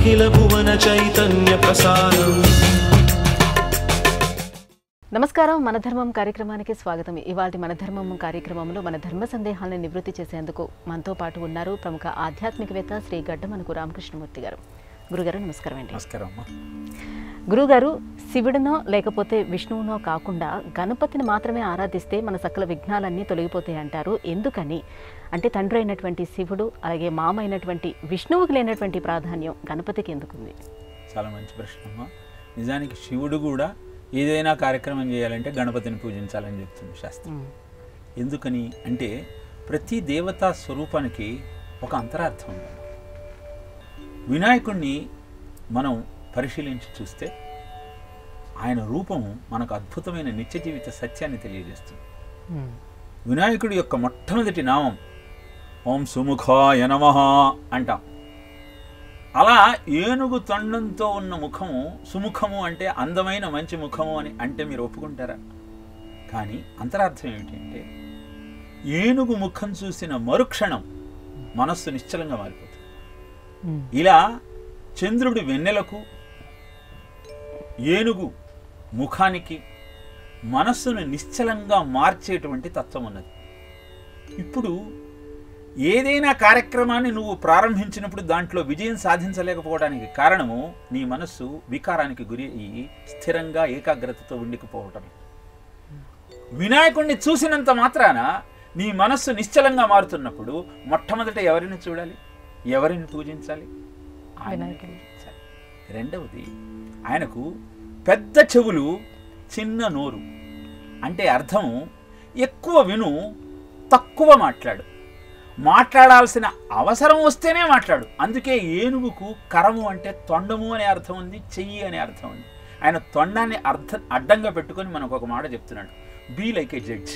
అఖిల భువన చైతన్య ప్రసారం నమస్కారం మన ధర్మం కార్యక్రమానికి స్వాగతం ఇవాళ మన ధర్మం కార్యక్రమంలో మన ధర్మ సందేహాలను నివృత్తి చేసేందుకు మనతో పాటు ఉన్నారు ప్రముఖ ఆధ్యాత్మికవేత్త శ్రీ గడ్డమనుకు రామకృష్ణమూర్తి గారు గురుగారు నమస్కారం అండి నమస్కారం అమ్మా గురుగారు శివుడినో లేకపోతే విష్ణువునో కాకుండా గణపతిని మాత్రమే ఆరాధిస్తే మన సకల విఘ్నాలన్నీ తొలగిపోతాయి అంటారు ఎందుకని అంటే తండ్రి అయినటువంటి శివుడు అలాగే మామ అయినటువంటి విష్ణువుకి లేనటువంటి ప్రాధాన్యం గణపతికి ఎందుకుంది చాలా మంచి ప్రశ్న అమ్మా నిజానికి శివుడు కూడా ఏదైనా కార్యక్రమం చేయాలంటే గణపతిని పూజించాలని చెప్తుంది శాస్త్రం ఎందుకని అంటే ప్రతి దేవతా స్వరూపానికి ఒక అంతరార్థం ఉంది వినాయకుడిని మనం పరిశీలించి చూస్తే ఆయన రూపం మనకు అద్భుతమైన నిత్య జీవిత సత్యాన్ని తెలియజేస్తుంది వినాయకుడి యొక్క మొట్టమొదటి నామం ఓం సుముఖాయ నమః అంటాం అలా ఏనుగు తొండంతో ఉన్న ముఖము సుముఖము అంటే అందమైన మంచి ముఖము అని అంటే మీరు ఒప్పుకుంటారా కానీ అంతరార్థం ఏమిటంటే ఏనుగు ముఖం చూసిన మరుక్షణం మనస్సు నిశ్చలంగా మారిపోతుంది ఇలా చంద్రుడి వెన్నెలకు ఏనుగు ముఖానికి మనస్సును నిశ్చలంగా మార్చేటువంటి తత్వం ఉన్నది ఇప్పుడు ఏదైనా కార్యక్రమాన్ని నువ్వు ప్రారంభించినప్పుడు దాంట్లో విజయం సాధించలేకపోవడానికి కారణము నీ మనస్సు వికారానికి గురి అయ్యి స్థిరంగా ఏకాగ్రతతో ఉండికపోవటం వినాయకుడిని చూసినంత మాత్రాన నీ మనస్సు నిశ్చలంగా మారుతున్నప్పుడు మొట్టమొదట ఎవరిని చూడాలి ఎవరిని పూజించాలి ఆయన్ని వినాయకుడిని. పూజించాలి రెండవది ఆయనకు పెద్ద చెవులు చిన్న నోరు అంటే అర్థం ఎక్కువ విను తక్కువ మాట్లాడు మాట్లాడాల్సిన అవసరం వస్తేనే మాట్లాడు అందుకే ఏనుగుకు కరము అంటే తొండము అనే అర్థం ఉంది చెయ్యి అనే అర్థం ఉంది ఆయన తొండాన్ని అర్థ అడ్డంగా పెట్టుకొని మనకు ఒక మాట చెప్తున్నాడు బీ లైక్ ఏ జడ్జ్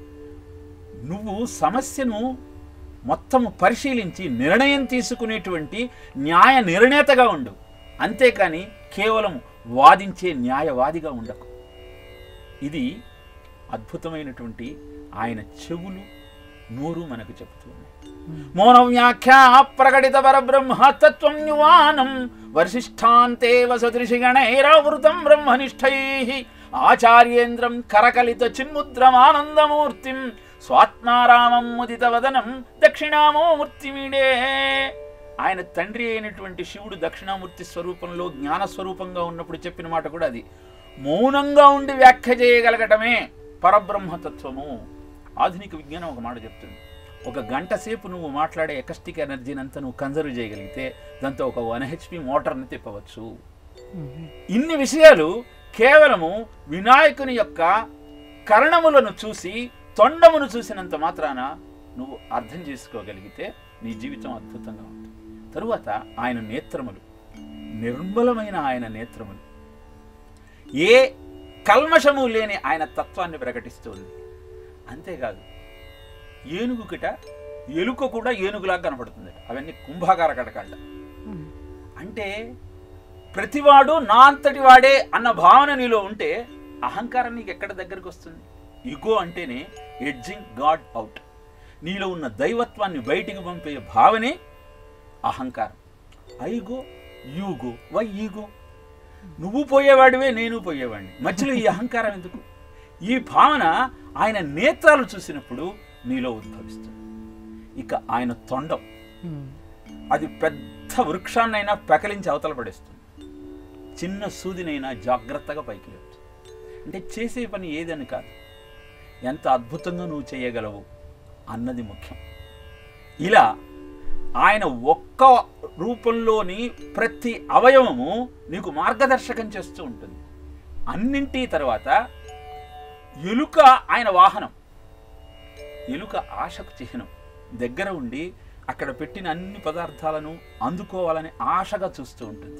నువ్వు సమస్యను మొత్తము పరిశీలించి నిర్ణయం తీసుకునేటువంటి న్యాయ నిర్ణేతగా ఉండు అంతేకాని కేవలం వాదించే న్యాయవాదిగా ఉండకు ఇది అద్భుతమైనటువంటి ఆయన చెవులు నూరు మనకు చెబుతూ ఉన్నాయి మౌన వ్యాఖ్యా ప్రకటిత పరబ్రహ్మ తత్వం యువానం వర్షిష్ఠాంతే వసదృషి గణైరావృతం బ్రహ్మనిష్టై ఆచార్యేంద్రం కరకలిత చిన్ముద్రమానందమూర్తిం స్వాత్మారామం ముదిత వదనం దక్షిణామో మూర్తిమిడే ఆయన తండ్రి అయినటువంటి శివుడు దక్షిణామూర్తి స్వరూపంలో జ్ఞాన స్వరూపంగా ఉన్నప్పుడు చెప్పిన మాట కూడా అది మౌనంగా ఉండి వ్యాఖ్య చేయగలగటమే పరబ్రహ్మతత్వము ఆధునిక విజ్ఞానం ఒక మాట చెప్తుంది ఒక గంట సేపు నువ్వు మాట్లాడే ఎకస్టిక్ ఎనర్జీని అంతా నువ్వు కన్జర్వ్ చేయగలిగితే దాంతో ఒక వన్ హెచ్పి మోటార్ని తిప్పవచ్చు ఇన్ని విషయాలు కేవలము వినాయకుని యొక్క కరణములను చూసి తొండమును చూసినంత మాత్రాన నువ్వు అర్థం చేసుకోగలిగితే నీ జీవితం అద్భుతంగా ఉంటుంది తరువాత ఆయన నేత్రములు నిర్మలమైన ఆయన నేత్రములు ఏ కల్మషము లేని ఆయన తత్వాన్ని ప్రకటిస్తుంది అంతేకాదు ఏనుగుకిట ఎలుక కూడా ఏనుగులాగా కనపడుతుంది అవన్నీ కుంభాకార కటకాళ్ళ అంటే ప్రతివాడు నా అంతటి వాడే అన్న భావన నీలో ఉంటే అహంకారం నీకు ఎక్కడ దగ్గరకు వస్తుంది ఇగో అంటేనే ఎడ్జింగ్ గాడ్ అవుట్ నీలో ఉన్న దైవత్వాన్ని బయటికి పంపే భావనే అహంకారం ఐగో యూగో వై ఈగో నువ్వు పోయేవాడివే నేను పోయేవాడిని మధ్యలో ఈ అహంకారం ఎందుకు ఈ భావన ఆయన నేత్రాలు చూసినప్పుడు నీలో ఉద్భవిస్తుంది ఇక ఆయన తొండం అది పెద్ద వృక్షాన్నైనా పెకలించి అవతల పడేస్తుంది చిన్న సూదినైనా జాగ్రత్తగా పైకి లేపుతుంది అంటే చేసే పని ఏదని కాదు ఎంత అద్భుతంగా నువ్వు చేయగలవు అన్నది ముఖ్యం ఇలా ఆయన ఒక్క రూపంలోని ప్రతి అవయవము నీకు మార్గదర్శకం చేస్తూ ఉంటుంది అన్నింటి తర్వాత ఎలుక ఆయన వాహనం ఎలుక ఆశకు చిహ్నం దగ్గర ఉండి అక్కడ పెట్టిన అన్ని పదార్థాలను అందుకోవాలని ఆశగా చూస్తూ ఉంటుంది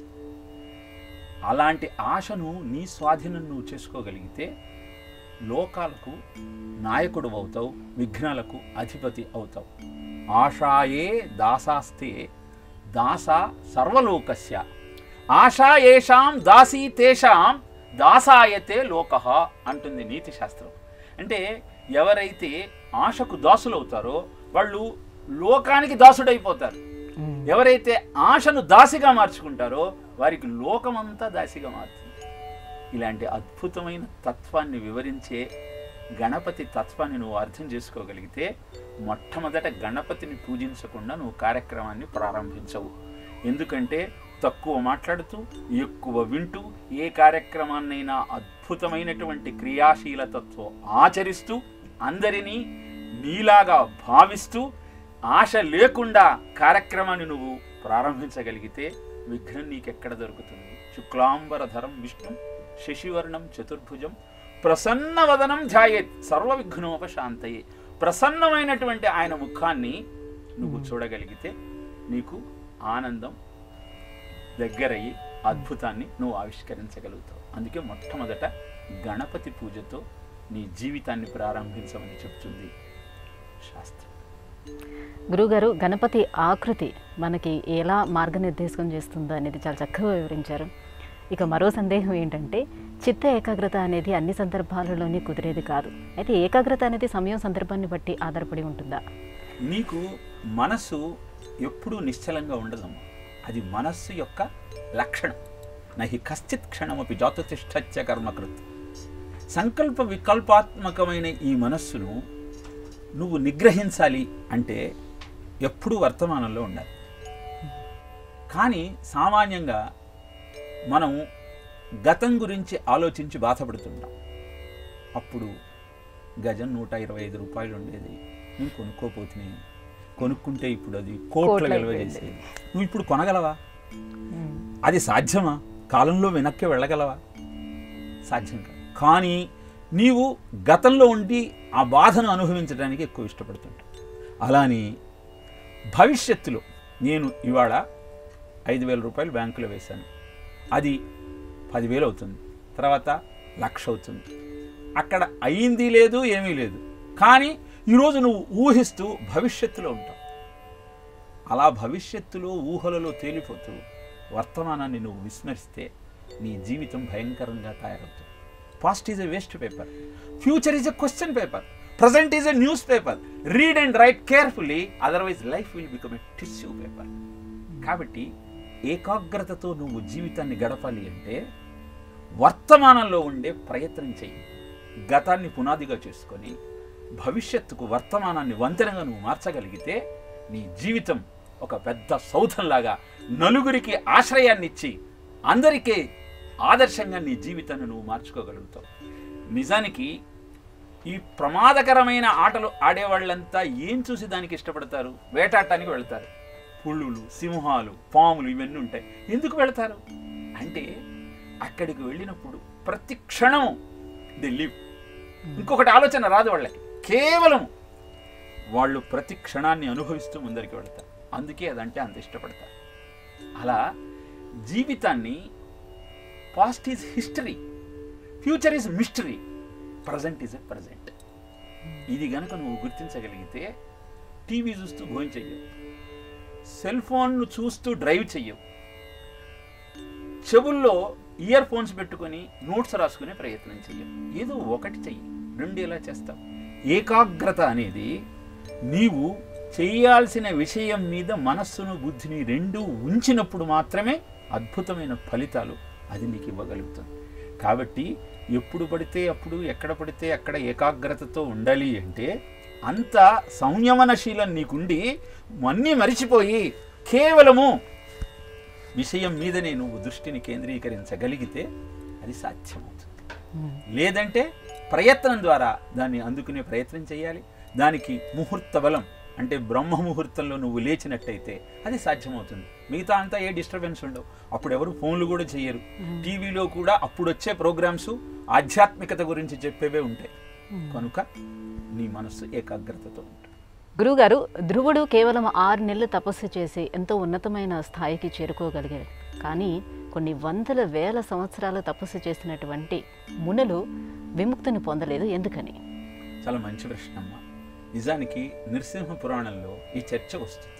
అలాంటి ఆశను నీ స్వాధీనం నువ్వు చేసుకోగలిగితే లోకాలకు నాయకుడు అవుతావు విఘ్నాలకు అధిపతి అవుతావు ఆశాయే దాసాస్తే దాస సర్వలోకస్య ఆశా ఏషాం దాసీ తేషాం దాసాయతే లోక అంటుంది నీతి శాస్త్రం అంటే ఎవరైతే ఆశకు దాసులవుతారో వాళ్ళు లోకానికి దాసుడైపోతారు ఎవరైతే ఆశను దాసిగా మార్చుకుంటారో వారికి లోకమంతా దాసిగా మారుతుంది ఇలాంటి అద్భుతమైన తత్వాన్ని వివరించే గణపతి తత్వాన్ని నువ్వు అర్థం చేసుకోగలిగితే మొట్టమొదట గణపతిని పూజించకుండా నువ్వు కార్యక్రమాన్ని ప్రారంభించవు ఎందుకంటే తక్కువ మాట్లాడుతూ ఎక్కువ వింటూ ఏ కార్యక్రమాన్నైనా అద్భుతమైనటువంటి క్రియాశీలతతో ఆచరిస్తూ అందరినీ నీలాగా భావిస్తూ ఆశ లేకుండా కార్యక్రమాన్ని నువ్వు ప్రారంభించగలిగితే విఘ్నం నీకెక్కడ దొరుకుతుంది శుక్లాంబరధరం విష్ణు శశివర్ణం చతుర్భుజం ప్రసన్నవదనం ధ్యాయేత్ సర్వ విఘ్నోపశాంతయే ప్రసన్నమైనటువంటి ఆయన ముఖాన్ని నువ్వు చూడగలిగితే నీకు ఆనందం దగ్గరయ్యి అద్భుతాన్ని నువ్వు ఆవిష్కరించగలుగుతావు అందుకే మొట్టమొదట గణపతి పూజతో నీ జీవితాన్ని ప్రారంభించమని చెప్తుంది శాస్త్రం గురుగారు గణపతి ఆకృతి మనకి ఎలా మార్గనిర్దేశం చేస్తుందో అనేది చాలా చక్కగా వివరించారు ఇక మరో సందేహం ఏంటంటే చిత్త ఏకాగ్రత అనేది అన్ని సందర్భాలలోనే కుదిరేది కాదు అయితే ఏకాగ్రత అనేది సమయం సందర్భాన్ని బట్టి ఆధారపడి ఉంటుందా నీకు మనస్సు ఎప్పుడూ నిశ్చలంగా ఉండదమ్మా అది మనస్సు యొక్క లక్షణం నహి కశ్చిత్ క్షణమపి జాతుతిష్ఠత్య కర్మకృత్ సంకల్ప వికల్పాత్మకమైన ఈ మనస్సును నువ్వు నిగ్రహించాలి అంటే ఎప్పుడూ వర్తమానంలో ఉండాలి కానీ సామాన్యంగా మనం గతం గురించి ఆలోచించి బాధపడుతుంటాం అప్పుడు గజం నూట ఇరవై ఐదు రూపాయలు ఉండేది నేను కొనుక్కోపోతున్నాయి కొనుక్కుంటే ఇప్పుడు అది కోట్ల కోట్ల విలువ అయిపోయింది. చేసేది నువ్వు ఇప్పుడు కొనగలవా అది సాధ్యమా కాలంలో వెనక్కి వెళ్ళగలవా సాధ్యం కాదు కానీ నీవు గతంలో ఉండి ఆ బాధను అనుభవించడానికి ఎక్కువ ఇష్టపడుతుంటావు అలాని భవిష్యత్తులో నేను ఇవాళ ఐదు వేల రూపాయలు బ్యాంకులో వేశాను అది పదివేలు అవుతుంది తర్వాత లక్ష అవుతుంది అక్కడ అయింది లేదు ఏమీ లేదు కానీ ఈరోజు నువ్వు ఊహిస్తూ భవిష్యత్తులో ఉంటావు అలా భవిష్యత్తులో ఊహలలో తేలిపోతూ వర్తమానాన్ని నువ్వు విస్మరిస్తే నీ జీవితం భయంకరంగా తయారవుతుంది past is a waste paper future is a question paper present is a newspaper read and write carefully otherwise life will become a tissue paper కాబట్టి ఏకాగ్రతతో నువ్వు జీవితాన్ని గడపాలి అంటే వర్తమానంలో ఉండే ప్రయత్నం చెయ్యి గతాన్ని పునాదిగా చేసుకొని భవిష్యత్తుకు వర్తమానాన్ని వంతెనగా నువ్వు మార్చగలిగితే నీ జీవితం ఒక పెద్ద సౌధంలాగా నలుగురికి ఆశ్రయాన్ని ఇచ్చి అందరికీ ఆదర్శంగా నీ జీవితాన్ని నువ్వు మార్చుకోగలుగుతావు నిజానికి ఈ ప్రమాదకరమైన ఆటలు ఆడేవాళ్ళంతా ఏం చూసి దానికి ఇష్టపడతారు వేటాడటానికి వెళ్తారు పుళ్ళులు సింహాలు పాములు ఇవన్నీ ఉంటాయి ఎందుకు వెళ్తారు అంటే అక్కడికి వెళ్ళినప్పుడు ప్రతి క్షణం ది లివ్ ఇంకొకటి ఆలోచన రాదు వాళ్ళకి కేవలం వాళ్ళు ప్రతి క్షణాన్ని అనుభవిస్తూ ముందరికి వెళ్తారు అందుకే అదంటే అంత ఇష్టపడతారు అలా జీవితాన్ని past is history future is mystery present is a present ఇది గనక నువ్వు గుర్తించగలిగితే టీవీ చూస్తూ భోజనం చెయ్యవు సెల్ ఫోన్ను చూస్తూ డ్రైవ్ చెయ్యవు చెవుల్లో ఇయర్ ఫోన్స్ పెట్టుకొని నోట్స్ రాసుకునే ప్రయత్నం చెయ్యవు ఏదో ఒకటి చెయ్యి రెండు ఎలా చేస్తావు ఏకాగ్రత అనేది నీవు చేయాల్సిన విషయం మీద మనస్సును బుద్ధిని రెండు ఉంచినప్పుడు మాత్రమే అద్భుతమైన ఫలితాలు అది నీకు ఇవ్వగలుగుతుంది కాబట్టి ఎప్పుడు పడితే అప్పుడు ఎక్కడ పడితే అక్కడ ఏకాగ్రతతో ఉండాలి అంటే అంత సంయమనశీలం నీకుండి అన్నీ మరిచిపోయి కేవలము విషయం మీదనే నువ్వు దృష్టిని కేంద్రీకరించగలిగితే అది సాధ్యమవుతుంది లేదంటే ప్రయత్నం ద్వారా దాన్ని అందుకునే ప్రయత్నం చేయాలి దానికి ముహూర్త బలం అంటే బ్రహ్మ ముహూర్తంలో నువ్వు లేచినట్టయితే అది సాధ్యమవుతుంది మిగతా అంతా ఏ డిస్టర్బెన్స్ ఉండవు అప్పుడు ఎవరు ఫోన్లు కూడా చేయరు టీవీలో కూడా అప్పుడు వచ్చే ప్రోగ్రామ్స్ ఆధ్యాత్మికత గురించి చెప్పేవే ఉంటాయి కనుక నీ మనస్సు ఏకాగ్రతతో ఉంటుంది గురువుగారు ధ్రువుడు కేవలం ఆరు నెలలు తపస్సు చేసి ఎంతో ఉన్నతమైన స్థాయికి చేరుకోగలిగాడు కానీ కొన్ని వందల వేల సంవత్సరాలు తపస్సు చేసినటువంటి మునులు విముక్తిని పొందలేదు ఎందుకని చాలా మంచి ప్రశ్న అమ్మ నిజానికి నృసింహ పురాణంలో ఈ చర్చ వస్తుంది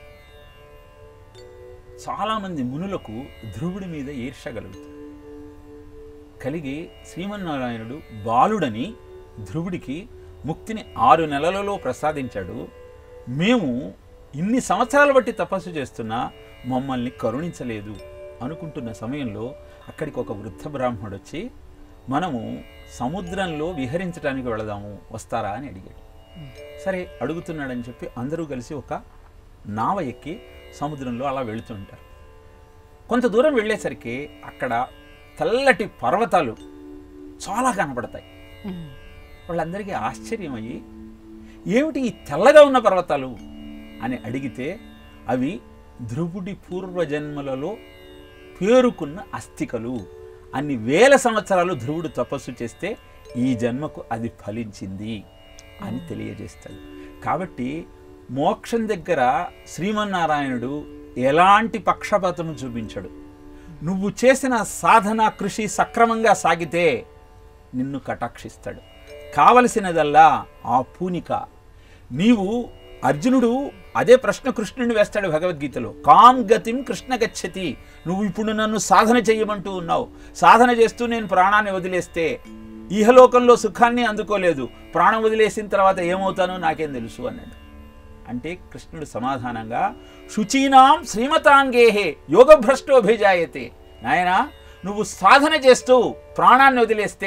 చాలామంది మునులకు ధ్రువుడి మీద ఈర్ష కలుగుతుంది కలిగి శ్రీమన్నారాయణుడు బాలుడని ధ్రువుడికి ముక్తిని ఆరు నెలలలో ప్రసాదించాడు మేము ఇన్ని సంవత్సరాలు బట్టి తపస్సు చేస్తున్నా మమ్మల్ని కరుణించలేదు అనుకుంటున్న సమయంలో అక్కడికి ఒక వృద్ధ బ్రాహ్మణుడు వచ్చి మనము సముద్రంలో విహరించడానికి వెళదాము వస్తారా అని అడిగాడు సరే అడుగుతున్నాడని చెప్పి అందరూ కలిసి ఒక నావ ఎక్కి సముద్రంలో అలా వెళుతుంటారు కొంత దూరం వెళ్ళేసరికి అక్కడ తెల్లటి పర్వతాలు చాలా కనబడతాయి ఉమ్. వాళ్ళందరికీ ఆశ్చర్యం అయ్యి ఏమిటి ఈ తెల్లగా ఉన్న పర్వతాలు అని అడిగితే అవి ధ్రువుడి పూర్వజన్మలలో పేరుకున్న అస్థికలు అన్ని వేల సంవత్సరాలు ధ్రువుడు తపస్సు చేస్తే ఈ జన్మకు అది ఫలించింది అని తెలియజేస్తాడు కాబట్టి మోక్షం దగ్గర శ్రీమన్నారాయణుడు ఎలాంటి పక్షపాతము చూపించడు నువ్వు చేసిన సాధన కృషి సక్రమంగా సాగితే నిన్ను కటాక్షిస్తాడు కావలసినదల్లా ఆ పూనిక నీవు అర్జునుడు అదే ప్రశ్న కృష్ణుని వేస్తాడు భగవద్గీతలో కాం గతిం కృష్ణ గచ్చతి నువ్వు ఇప్పుడు nన్ను సాధన చేయమంటూ ఉన్నావు సాధన చేస్తూ నేను ప్రాణాన్ని వదిలేస్తే ఇహలోకంలో సుఖాన్ని అందుకోలేదు ప్రాణం వదిలేసిన తర్వాత ఏమవుతానో నాకేం తెలుసు అన్నాడు అంటే కృష్ణుడు సమాధానంగా శుచీనాం శ్రీమతాంగేహే యోగభ్రష్టోభిజాయతే నాయనా నువ్వు సాధన చేస్తూ ప్రాణాన్ని వదిలేస్తే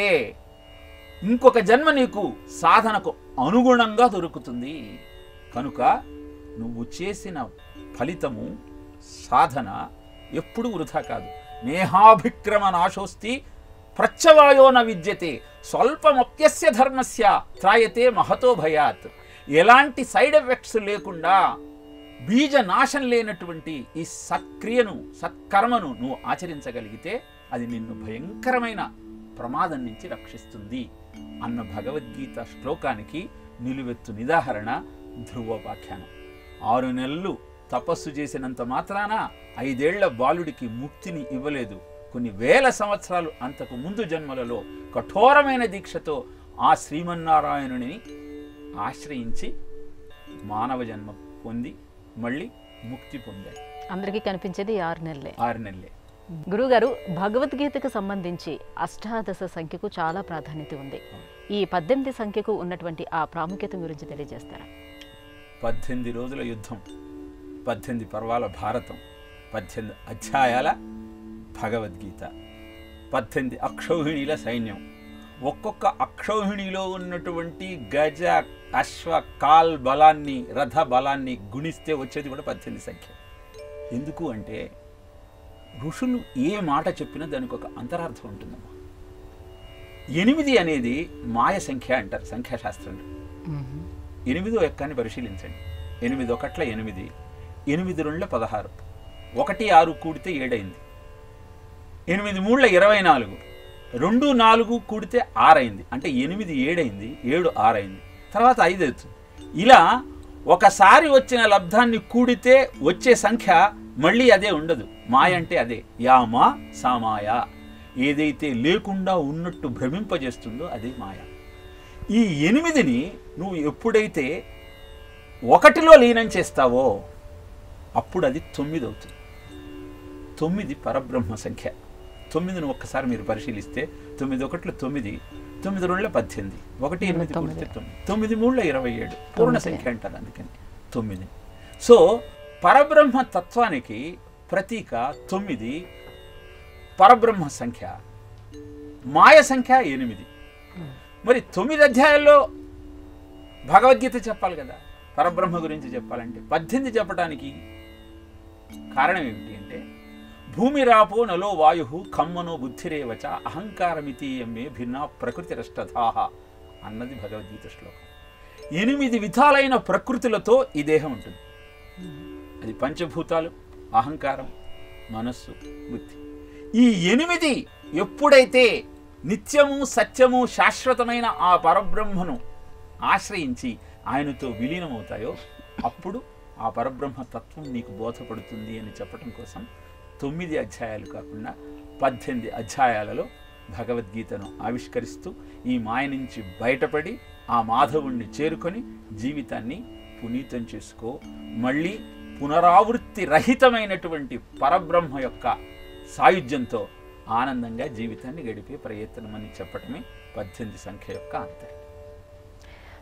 ఇంకొక జన్మ నీకు సాధనకు అనుగుణంగా దొరుకుతుంది కనుక నువ్వు చేసిన ఫలితము సాధన ఎప్పుడు వృధా కాదు నేహాభిక్రమ నాశోస్తి ప్రత్యవాయో న విద్యతే స్వల్పమప్యస్య ధర్మస్య త్రాయతే మహతో భయాత్ ఎలాంటి సైడ్ ఎఫెక్ట్స్ లేకుండా బీజ నాశం లేనటువంటి ఈ సక్రియను సత్కర్మను నువ్వు ఆచరించగలిగితే అది నిన్ను భయంకరమైన ప్రమాదం నుంచి రక్షిస్తుంది అన్న భగవద్గీత శ్లోకానికి నిలువెత్తు నిదాహరణ ధ్రువోపాఖ్యానం ఆరు నెలలు తపస్సు చేసినంత మాత్రాన ఐదేళ్ల బాలుడికి ముక్తిని ఇవ్వలేదు కొన్ని వేల సంవత్సరాలు అంతకు ముందు జన్మలలో కఠోరమైన దీక్షతో ఆ శ్రీమన్నారాయణుని ఆశ్రయించి మానవ జన్మ పొంది మళ్ళీ ముక్తి పొందాడు అందరికీ కనిపించేది ఈ ఆరు నెలలే ఆరు నెలలే గురుగారు భగవద్గీతకు సంబంధించి అష్టాదశ సంఖ్యకు చాలా ప్రాధాన్యత ఉంది ఈ పద్దెనిమిది సంఖ్యకు ఉన్నటువంటి ఆ ప్రాముఖ్యత గురించి తెలియజేస్తారా పద్దెనిమిది రోజుల యుద్ధం పద్దెనిమిది పర్వాల భారతం పద్దెనిమిది అధ్యాయాల భగవద్గీత పద్దెనిమిది అక్షౌహిణీల సైన్యం ఒక్కొక్క అక్షౌహిణిలో ఉన్నటువంటి గజ అశ్వ కాల్ బలాన్ని రథ బలాన్ని గుణిస్తే వచ్చేది కూడా పద్దెనిమిది సంఖ్య ఎందుకు అంటే ఋషులు ఏ మాట చెప్పినా దానికి ఒక అంతరార్థం ఉంటుందమ్మా ఎనిమిది అనేది మాయ సంఖ్య అంటారు సంఖ్యాశాస్త్రంలో ఎనిమిదో ఎక్కాన్ని పరిశీలించండి ఎనిమిది ఒకట్ల ఎనిమిది ఎనిమిది రెండుల పదహారు ఒకటి ఆరు కూడితే ఏడైంది ఎనిమిది మూడుల ఇరవై నాలుగు రెండు నాలుగు కూడితే ఆరైంది అంటే ఎనిమిది ఏడైంది ఏడు ఆరైంది తర్వాత ఐదు అవుతుంది ఇలా ఒకసారి వచ్చిన లబ్ధాన్ని కూడితే వచ్చే సంఖ్య మళ్ళీ అదే ఉండదు మాయ అంటే అదే యామా సామాయ ఏదైతే లేకుండా ఉన్నట్టు భ్రమింపజేస్తుందో అదే మాయ ఈ ఎనిమిదిని నువ్వు ఎప్పుడైతే ఒకటిలో లీనం చేస్తావో అప్పుడు అది తొమ్మిది అవుతుంది తొమ్మిది పరబ్రహ్మ సంఖ్య తొమ్మిదిని ఒక్కసారి మీరు పరిశీలిస్తే తొమ్మిది ఒకట్లు తొమ్మిది తొమ్మిది రెండుల పద్దెనిమిది ఒకటి ఎనిమిది కూడితే తొమ్మిది తొమ్మిది మూడుల ఇరవై ఏడు పూర్ణ సంఖ్య అంటారు అందుకని తొమ్మిది సో పరబ్రహ్మ తత్వానికి ప్రతీక తొమ్మిది పరబ్రహ్మ సంఖ్య మాయ సంఖ్య ఎనిమిది మరి తొమ్మిది అధ్యాయాల్లో భగవద్గీత చెప్పాలి కదా పరబ్రహ్మ గురించి చెప్పాలంటే పద్దెనిమిది చెప్పడానికి కారణం ఏమిటి అంటే భూమి రాపో నలో వాయు ఖమ్మనో బుద్ధిరేవచ అహంకారమితి ఎమ్మే భిన్న ప్రకృతి రష్టధాహ అన్నది భగవద్గీత శ్లోకం ఎనిమిది విధాలైన ప్రకృతులతో ఈ దేహం ఉంటుంది అది పంచభూతాలు అహంకారం మనస్సు బుద్ధి ఈ ఎనిమిది ఎప్పుడైతే నిత్యము సత్యము శాశ్వతమైన ఆ పరబ్రహ్మను ఆశ్రయించి ఆయనతో విలీనమవుతాయో అప్పుడు ఆ పరబ్రహ్మ తత్వం నీకు బోధపడుతుంది అని చెప్పడం కోసం తొమ్మిది అధ్యాయాలు కాకుండా పద్దెనిమిది అధ్యాయాలలో భగవద్గీతను ఆవిష్కరిస్తూ ఈ మాయ నుంచి బయటపడి ఆ మాధవుణ్ణి చేరుకొని జీవితాన్ని పునీతం చేసుకో మళ్ళీ పునరావృత్తి రహితమైనటువంటి పరబ్రహ్మ యొక్క సాయుధ్యంతో ఆనందంగా జీవితాన్ని గడిపే ప్రయత్నం అని చెప్పటమే పద్దెనిమిది సంఖ్య యొక్క అంతర్యం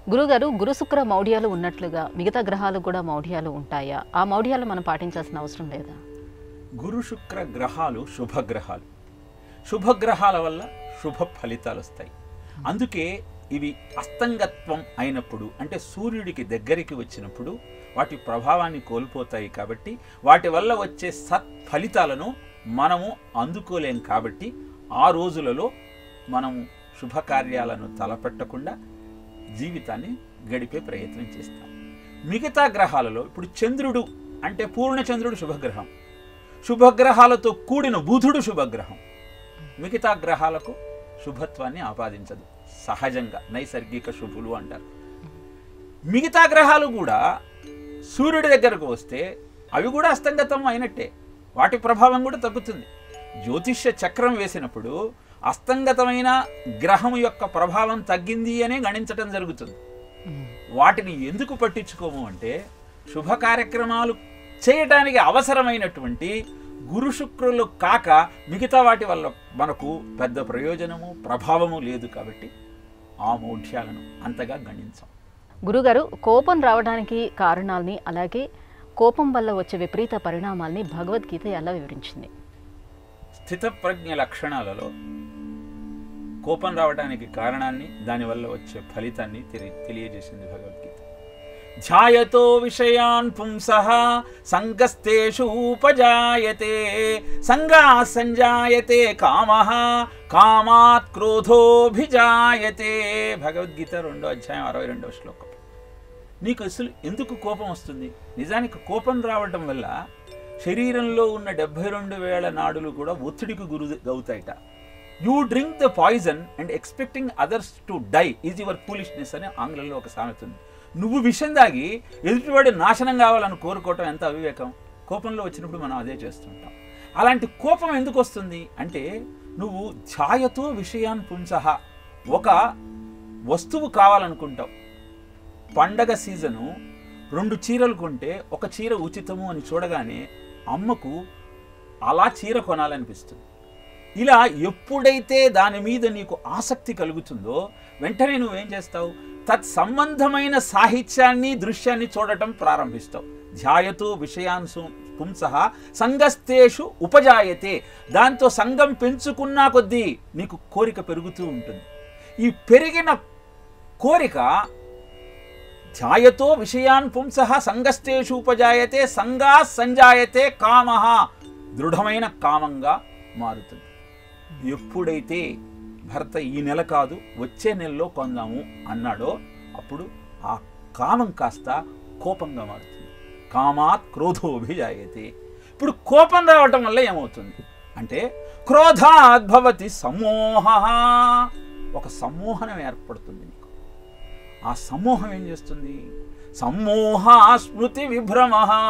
గురుగారు గురు శుక్ర మౌఢ్యాలు ఉన్నట్లుగా మిగతా గ్రహాలు కూడా మౌఢ్యాలు ఉంటాయా ఆ మౌఢ్యాలు మనం పాటించాల్సిన అవసరం లేదా గురు శుక్ర గ్రహాలు శుభగ్రహాలు శుభగ్రహాల వల్ల శుభ ఫలితాలు వస్తాయి అందుకే ఇవి అస్తంగత్వం అయినప్పుడు అంటే సూర్యుడికి దగ్గరికి వచ్చినప్పుడు వాటి ప్రభావాన్ని కోల్పోతాయి కాబట్టి వాటి వల్ల వచ్చే సత్ ఫలితాలను మనము అందుకోలేం కాబట్టి ఆ రోజులలో మనము శుభకార్యాలను తలపెట్టకుండా జీవితాన్ని గడిపే ప్రయత్నం చేస్తాం మిగతా గ్రహాలలో ఇప్పుడు చంద్రుడు అంటే పూర్ణచంద్రుడు శుభగ్రహం శుభగ్రహాలతో కూడిన బుధుడు శుభగ్రహం మిగతా గ్రహాలకు శుభత్వాన్ని ఆపాదించదు సహజంగా నైసర్గిక శుభులు అంటారు మిగతా గ్రహాలు కూడా సూర్యుడి దగ్గరకు వస్తే అవి కూడా అస్తంగతం అయినట్టే వాటి ప్రభావం కూడా తగ్గుతుంది జ్యోతిష్య చక్రం వేసినప్పుడు అస్తంగతమైన గ్రహం యొక్క ప్రభావం తగ్గింది అనే గణించటం జరుగుతుంది వాటిని ఎందుకు పట్టించుకోము అంటే శుభ కార్యక్రమాలు చేయటానికి అవసరమైనటువంటి గురు శుక్రులు కాక మిగతా వాటి వల్ల మనకు పెద్ద ప్రయోజనము ప్రభావము లేదు కాబట్టి ఆ మౌఢ్యాలను అంతగా గణించాం గురుగారు కోపం రావడానికి కారణాలని అలాగే కోపం వల్ల వచ్చే విపరీత పరిణామాల్ని భగవద్గీత ఎలా వివరించింది స్థితప్రజ్ఞ లక్షణాలలో కోపం రావడానికి కారణాన్ని దానివల్ల వచ్చే ఫలితాన్ని తెలి తెలియజేసింది భగవద్గీత ధ్యాయతో విషయాన్ పుంసః సంగస్తేషు ఉపజాయతే సంగా సంజాయతే కామః కామాత్ క్రోధోభిజాయతే భగవద్గీత రెండో అధ్యాయం అరవై రెండవ శ్లోకం నీకు అసలు ఎందుకు కోపం వస్తుంది నిజానికి కోపం రావటం వల్ల శరీరంలో ఉన్న డెబ్బై రెండు వేల నాడులు కూడా ఒత్తిడికి గురి అవుతాయిట you drink the poison and expecting others to die is your foolishness అని ఆంగ్లంలో ఒక సామెత ఉంది నువ్వు విషం దాగి ఎదుటివాడి నాశనం కావాలని కోరుకోవటం ఎంత అవివేకం కోపంలో వచ్చినప్పుడు మనం అదే చేస్తుంటాం అలాంటి కోపం ఎందుకు వస్తుంది అంటే నువ్వు ఛాయతో విషయాన్ పుంసహ ఒక వస్తువు కావాలనుకుంటావు పండగ సీజను రెండు చీరలు కొంటే ఒక చీర ఉచితము అని చూడగానే అమ్మకు అలా చీర కొనాలనిపిస్తుంది ఇలా ఎప్పుడైతే దాని మీద నీకు ఆసక్తి కలుగుతుందో వెంటనే నువ్వేం చేస్తావు తత్ సంబంధమైన సాహిత్యాన్ని దృశ్యాన్ని చూడటం ప్రారంభిస్తావు ధ్యాయతో విషయాన్సు పుంస సంగస్తేషు ఉపజాయతే దాంతో సంఘం పెంచుకున్నా కొద్దీ నీకు కోరిక పెరుగుతూ ఉంటుంది ఈ పెరిగిన కోరిక ధ్యాయతో విషయాన్ పుంస సంగస్తేషు ఉపజాయతే సంగా సంజాయతే కామ దృఢమైన కామంగా మారుతుంది ఎప్పుడైతే భర్త ఈ నెల కాదు వచ్చే నెలలో కొందాము అన్నాడో అప్పుడు ఆ కామం కాస్త కోపంగా మారుతుంది కామాత్ క్రోధోభిజాయతే ఇప్పుడు కోపం రావటం వల్ల ఏమవుతుంది అంటే క్రోధాత్ భవతి సమోహ ఒక సమ్మోహనం ఏర్పడుతుంది నీకు ఆ సమ్మోహం ఏం చేస్తుంది సమ్మోహ స్మృతి విభ్రమ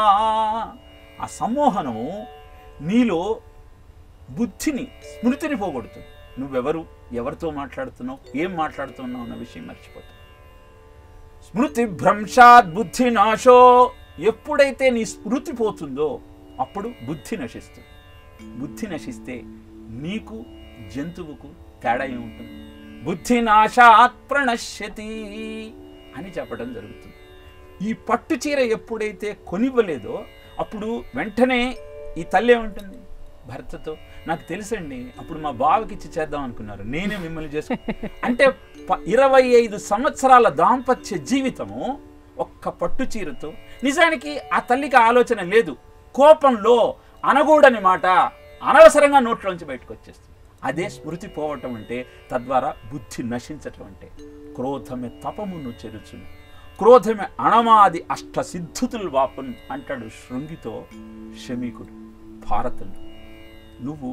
ఆ సమ్మోహనము నీలో బుద్ధిని స్మృతిని పోగొడుతుంది నువ్వెవరు ఎవరితో మాట్లాడుతున్నావు ఏం మాట్లాడుతున్నావు అన్న విషయం మర్చిపోతావు స్మృతి భ్రంశాత్ బుద్ధి నాశో ఎప్పుడైతే నీ స్మృతి పోతుందో అప్పుడు బుద్ధి నశిస్తుంది బుద్ధి నశిస్తే నీకు జంతువుకు తేడా ఏముంటుంది బుద్ధి నాశాత్ ప్రణశ్యతి అని చెప్పడం జరుగుతుంది ఈ పట్టు చీర ఎప్పుడైతే కొనివ్వలేదో అప్పుడు వెంటనే ఈ తల్లి ఏముంటుంది భర్తతో నాకు తెలుసండి అప్పుడు మా బావకి ఇచ్చి చేద్దాం అనుకున్నారు నేనే మిమ్మల్ని చేసు అంటే ప- ఇరవై ఐదు సంవత్సరాల దాంపత్య జీవితము ఒక్క పట్టు చీరతో నిజానికి ఆ తల్లికి ఆలోచన లేదు కోపంలో అనగూడని మాట అనవసరంగా నోట్లోంచి బయటకు వచ్చేస్తుంది అదే స్మృతి పోవటం అంటే తద్వారా బుద్ధి నశించటం అంటే క్రోధమే తపమును చెరుచును క్రోధమే అణమాది అష్ట సిద్ధుతులు వాపున్ అంటాడు శృంగితో శమీకుడు భారతుడు నువ్వు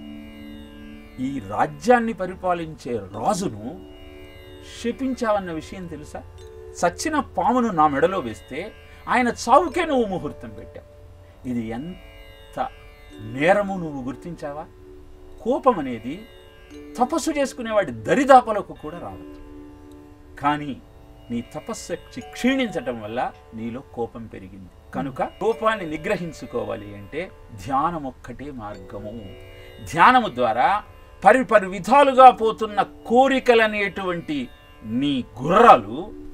ఈ రాజ్యాన్ని పరిపాలించే రాజును శపించావన్న విషయం తెలుసా సచ్చిన పామును నా మెడలో వేస్తే ఆయన చావుకే నువ్వు ముహూర్తం పెట్టావు ఇది ఎంత నేరము నువ్వు గుర్తించావా కోపం అనేది తపస్సు చేసుకునేవాడి దరిదాపలకు కూడా రావద్దు కానీ నీ తపస్శక్తి క్షీణించటం వల్ల నీలో కోపం పెరిగింది కనుక కోపాన్ని నిగ్రహించుకోవాలి అంటే ధ్యానం ఒక్కటే మార్గము ధ్యానము ద్వారా పరి పరి విధాలుగా పోతున్న కోరికలనేటువంటి నీ గుర్రాలు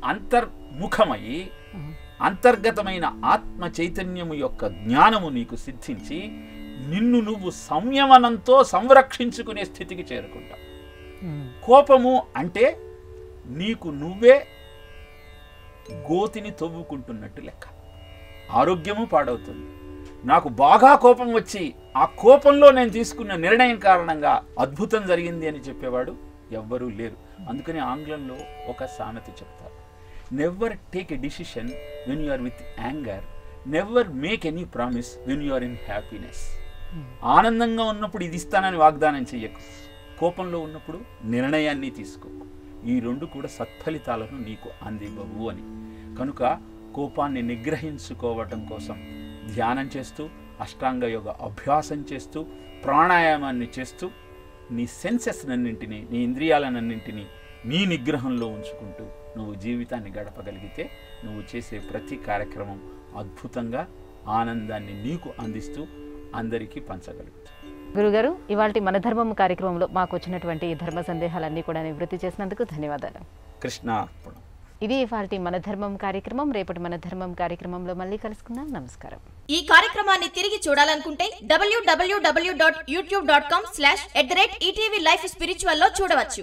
అంతర్ముఖమై అంతర్గతమైన ఆత్మ చైతన్యము యొక్క జ్ఞానము నీకు సిద్ధించి నిన్ను నువ్వు సంయమనంతో సంరక్షించుకునే స్థితికి చేరుకుంటావు ఉమ్, కోపము అంటే నీకు నువ్వే గోతిని తవ్వుకుంటున్నట్టు లెక్క ఆరోగ్యము పాడవుతుంది నాకు బాగా కోపం వచ్చి ఆ కోపంలో నేను తీసుకున్న నిర్ణయం కారణంగా అద్భుతం జరిగింది అని చెప్పేవాడు ఎవ్వరూ లేరు అందుకని ఆంగ్లంలో ఒక సామెత చెప్తారు never take a decision when you are with anger never make any promise when you are in happiness ఆనందంగా ఉన్నప్పుడు ఇది ఇస్తానని వాగ్దానం చెయ్యకు కోపంలో ఉన్నప్పుడు నిర్ణయాన్ని తీసుకో ఈ రెండు కూడా సత్ఫలితాలను నీకు అందివ్వవు అని కనుక కోపాన్ని నిగ్రహించుకోవటం కోసం ధ్యానం చేస్తూ అష్టాంగ యోగ అభ్యాసం చేస్తూ ప్రాణాయామాన్ని చేస్తూ నీ సెన్సెస్నన్నింటినీ నీ ఇంద్రియాలనన్నింటినీ నీ నిగ్రహంలో ఉంచుకుంటూ నువ్వు జీవితాన్ని గడపగలిగితే నువ్వు చేసే ప్రతి కార్యక్రమం అద్భుతంగా ఆనందాన్ని నీకు అందిస్తూ అందరికీ పంచగలుగుతావు గురుగారు ఇవాళ మన ధర్మం కార్యక్రమంలో మాకు వచ్చినటువంటి ఈ ధర్మ సందేహాలన్నీ కూడా నివృత్తి చేసినందుకు ధన్యవాదాలు కృష్ణార్పణం ఇది ఇవాళ మన ధర్మం కార్యక్రమం రేపటి మన ధర్మం కార్యక్రమంలో మళ్ళీ కలుసుకుందాం నమస్కారం ఈ కార్యక్రమాన్ని తిరిగి చూడాలనుకుంటే W W W dot YouTube dot com slash at the rate ETV life spiritual లో చూడవచ్చు